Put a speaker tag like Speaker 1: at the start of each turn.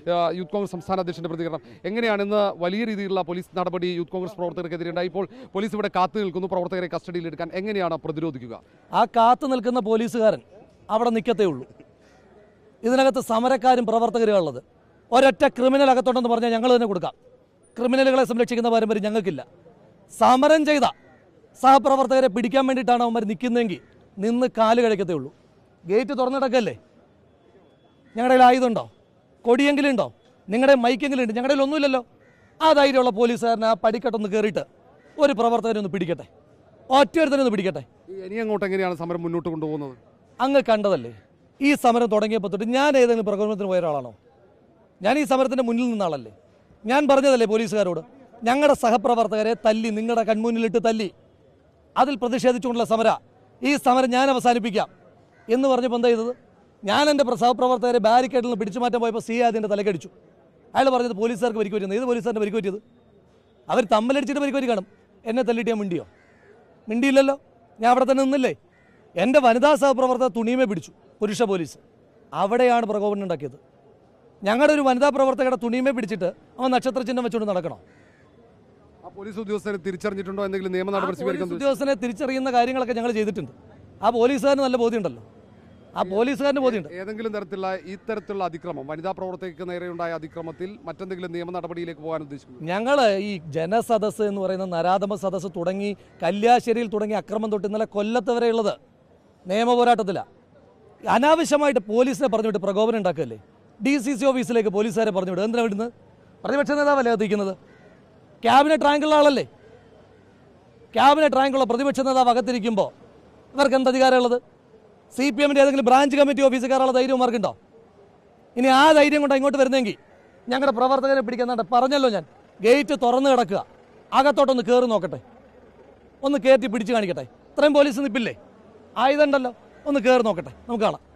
Speaker 1: ആ, യൂത്ത് കോൺഗ്രസ് സംസ്ഥാന അധ്യക്ഷന്റെ പ്രതികരണം എങ്ങനെയാണ് ഇന്ന് വലിയ രീതിയിലുള്ള പോലീസ് നടപടി യൂത്ത് കോൺഗ്രസ് പ്രവർത്തകർക്കെതിരെ ഉണ്ടായി ഇപ്പോൾ പോലീസ് ഇവിടെ കാത്തു നിൽക്കുന്നു പ്രവർത്തകരെ കസ്റ്റഡിയിലെടുക്കാൻ എങ്ങനെയാണ് പ്രതിരോധിക്കുക
Speaker 2: ആ കാത്തു നിൽക്കുന്ന പോലീസുകാരൻ അവിടെ നിൽക്കത്തേ ഉള്ളൂ ഇതിനകത്ത് സമരക്കാരും പ്രവർത്തകരും ഉള്ളത് ഒരൊറ്റ ക്രിമിനൽ അകത്തുണ്ടെന്ന് പറഞ്ഞാൽ ഞങ്ങൾ തന്നെ കൊടുക്കാം ക്രിമിനലുകളെ സംരക്ഷിക്കുന്ന പാരമ്പര്യം ഞങ്ങൾക്കില്ല സമരം ചെയ്ത സഹപ്രവർത്തകരെ പിടിക്കാൻ വേണ്ടിയിട്ടാണ് അവന്മാർ നിൽക്കുന്നതെങ്കിൽ നിന്ന് കാല് കഴിക്കത്തേ ഉള്ളൂ ഗേറ്റ് തുറന്നിടക്കല്ലേ ഞങ്ങളുടെ കയ്യിൽ ആയുധമുണ്ടോ കൊടിയെങ്കിലും ഉണ്ടോ നിങ്ങളുടെ മൈക്കെങ്കിലും ഉണ്ട് ഞങ്ങളുടെ കയ്യിൽ ഒന്നുമില്ലല്ലോ ആ ധൈര്യമുള്ള പോലീസുകാരനെ ആ പടിക്കെട്ടൊന്ന് കയറിയിട്ട് ഒരു പ്രവർത്തകനെ ഒന്ന് പിടിക്കട്ടെ ഒറ്റയൊരുത്തനെ ഒന്ന് പിടിക്കട്ടെ
Speaker 1: ഇനി അങ്ങോട്ട് എങ്ങനെയാണ് സമരം മുന്നോട്ട് കൊണ്ടുപോകുന്നത്
Speaker 2: അങ്ങ് കണ്ടതല്ലേ ഈ സമരം തുടങ്ങിയപ്പോൾ തൊട്ട് ഞാൻ ഏതെങ്കിലും പ്രകടനത്തിന് പോയ ഒരാളാണോ ഞാൻ ഈ സമരത്തിൻ്റെ മുന്നിൽ നിന്ന ആളല്ലേ ഞാൻ പറഞ്ഞതല്ലേ പോലീസുകാരോട് ഞങ്ങളുടെ സഹപ്രവർത്തകരെ തല്ലി നിങ്ങളുടെ കൺമുന്നിലിട്ട് തല്ലി അതിൽ പ്രതിഷേധിച്ചുകൊണ്ടുള്ള സമര ഈ സമരം ഞാൻ അവസാനിപ്പിക്കാം എന്ന് പറഞ്ഞപ്പോൾ എന്താ ചെയ്തത് ഞാൻ എൻ്റെ പ്ര- സഹപ്രവർത്തകരെ ബാരിക്കേഡിൽ നിന്ന് പിടിച്ചു മാറ്റാൻ പോയപ്പോൾ സി അതിൻ്റെ തലക്കടിച്ചു അയാൾ പറഞ്ഞത് പോലീസുകാർക്ക് പരിക്ക് പറ്റുന്നത് ഏത് പോലീസുകാരൻ്റെ പരിക്ക് പറ്റിയത് അവർ തമ്മിലടിച്ചിട്ട് പരിക്ക് പറ്റി കാണും എന്നെ തല്ലിയിട്ട് ഞാൻ മിണ്ടിയോ മിണ്ടിയില്ലല്ലോ ഞാൻ അവിടെ തന്നെ നിന്നില്ലേ എൻ്റെ വനിതാ സഹപ്രവർത്തക തുണിയുമേ പിടിച്ചു പുരുഷ പോലീസ് അവിടെയാണ് പ്രകോപനം ഉണ്ടാക്കിയത് ഞങ്ങളുടെ ഒരു വനിതാ പ്രവർത്തകയുടെ തുണിയുമേ പിടിച്ചിട്ട് അവൻ നക്ഷത്ര ചിഹ്നം വെച്ചുകൊണ്ട് നടക്കണം
Speaker 1: ആ പോലീസ് ഉദ്യോഗസ്ഥരെ തിരിച്ചറിഞ്ഞിട്ടുണ്ടോ എന്തെങ്കിലും നിയമ നടപടി
Speaker 2: പോലീസ്
Speaker 1: സ്വീകരിക്കാൻ
Speaker 2: ഉദ്യോഗസ്ഥനെ തിരിച്ചറിയുന്ന കാര്യങ്ങളൊക്കെ ഞങ്ങൾ ചെയ്തിട്ടുണ്ട് ആ പോലീസുകാരന് നല്ല ബോധ്യമുണ്ടല്ലോ ആ പോലീസുകാരന് ബോധ്യമുണ്ട്
Speaker 1: ഏതെങ്കിലും തരത്തിലുള്ള ഇത്തരത്തിലുള്ള അതിക്രമം വനിതാ പ്രവർത്തകർക്ക് നേരെയുണ്ടായ അതിക്രമത്തിൽ മറ്റെന്തെങ്കിലും നിയമ നടപടിയിലേക്ക് പോകാൻ ഉദ്ദേശിക്കുന്നു
Speaker 2: ഞങ്ങൾ ഈ ജനസദസ്സ് എന്ന് പറയുന്ന നരാധമ സദസ്സ് തുടങ്ങി കല്യാശ്ശേരിയിൽ തുടങ്ങി അക്രമം തൊട്ട് ഇന്നലെ കൊല്ലത്ത് വരെയുള്ളത് നിയമ പോരാട്ടത്തിലാണ് അനാവശ്യമായിട്ട് പോലീസിനെ പറഞ്ഞുവിട്ട് പ്രകോപനം ഉണ്ടാക്കുകയല്ലേ ഡി സി സി ഓഫീസിലേക്ക് പോലീസുകാരെ പറഞ്ഞുവിടുക എന്തിനാ വിടുന്നത് പ്രതിപക്ഷ നേതാവല്ലേ എത്തിക്കുന്നത് ക്യാബിനറ്റ് റാങ്കുള്ള ആളല്ലേ ക്യാബിനറ്റ് റാങ്കുള്ള പ്രതിപക്ഷ നേതാവ് അകത്തിരിക്കുമ്പോൾ ഇവർക്ക് എന്ത് അധികാരമുള്ളത് സി പി എമ്മിൻ്റെ ഏതെങ്കിലും ബ്രാഞ്ച് കമ്മിറ്റി ഓഫീസിൽ കയറാനുള്ള ധൈര്യം ഇവർക്കുണ്ടോ ഇനി ആ ധൈര്യം കൊണ്ട് ഇങ്ങോട്ട് വരുന്നെങ്കിൽ ഞങ്ങളുടെ പ്രവർത്തകരെ പിടിക്കുന്നുണ്ട് പറഞ്ഞല്ലോ ഞാൻ ഗേറ്റ് തുറന്നു കിടക്കുക അകത്തോട്ടൊന്ന് കയറി നോക്കട്ടെ ഒന്ന് കയറ്റി പിടിച്ച് കാണിക്കട്ടെ ഇത്രയും പോലീസ് നിൽപ്പില്ലേ ആയുധമുണ്ടല്ലോ ഒന്ന് കയറി നോക്കട്ടെ നമുക്ക് കാണാം